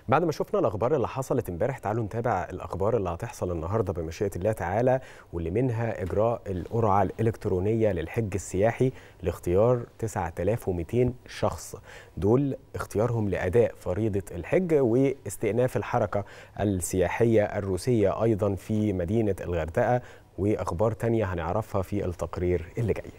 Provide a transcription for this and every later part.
بعد ما شفنا الاخبار اللي حصلت امبارح تعالوا نتابع الاخبار اللي هتحصل النهارده بمشيئه الله تعالى واللي منها اجراء القرعه الالكترونيه للحج السياحي لاختيار 9200 شخص دول اختيارهم لاداء فريضه الحج واستئناف الحركه السياحيه الروسيه ايضا في مدينه الغردقه واخبار تانية هنعرفها في التقرير اللي جاي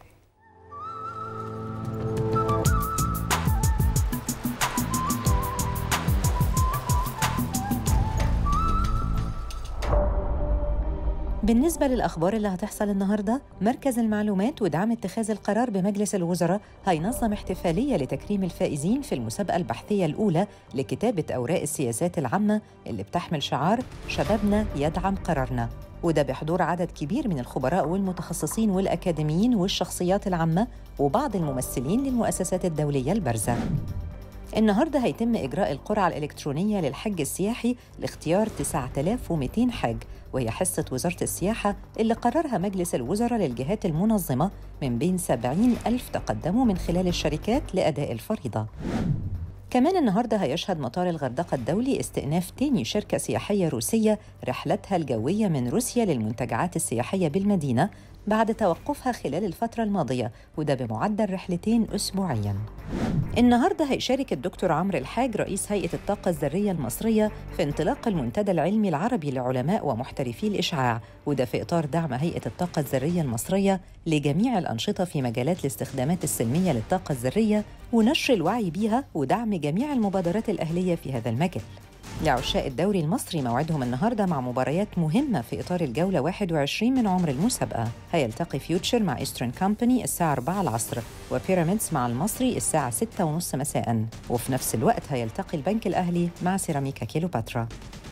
بالنسبة للأخبار اللي هتحصل النهاردة مركز المعلومات ودعم اتخاذ القرار بمجلس الوزراء هينظم احتفالية لتكريم الفائزين في المسابقة البحثية الأولى لكتابة أوراق السياسات العامة اللي بتحمل شعار شبابنا يدعم قرارنا وده بحضور عدد كبير من الخبراء والمتخصصين والأكاديميين والشخصيات العامة وبعض الممثلين للمؤسسات الدولية البارزة النهارده هيتم إجراء القرعة الإلكترونية للحج السياحي لاختيار 9200 حاج وهي حصة وزارة السياحة اللي قررها مجلس الوزراء للجهات المنظمة من بين 70 ألف تقدموا من خلال الشركات لأداء الفريضة كمان النهارده هيشهد مطار الغردقة الدولي استئناف تاني شركة سياحية روسية رحلتها الجوية من روسيا للمنتجعات السياحية بالمدينة بعد توقفها خلال الفترة الماضية وده بمعدل رحلتين أسبوعياً. النهارده هيشارك الدكتور عمرو الحاج رئيس هيئة الطاقة الذرية المصرية في انطلاق المنتدى العلمي العربي لعلماء ومحترفي الإشعاع وده في إطار دعم هيئة الطاقة الذرية المصرية لجميع الأنشطة في مجالات الاستخدامات السلمية للطاقة الذرية ونشر الوعي بيها ودعم جميع المبادرات الأهلية في هذا المجال. لعشاء الدوري المصري موعدهم النهارده مع مباريات مهمة في إطار الجولة 21 من عمر المسابقة هيلتقي فيوتشر مع إيسترن كامباني الساعة 4 العصر وبيراميدز مع المصري الساعة 6 ونص مساء وفي نفس الوقت هيلتقي البنك الأهلي مع سيراميكا كيلوباترا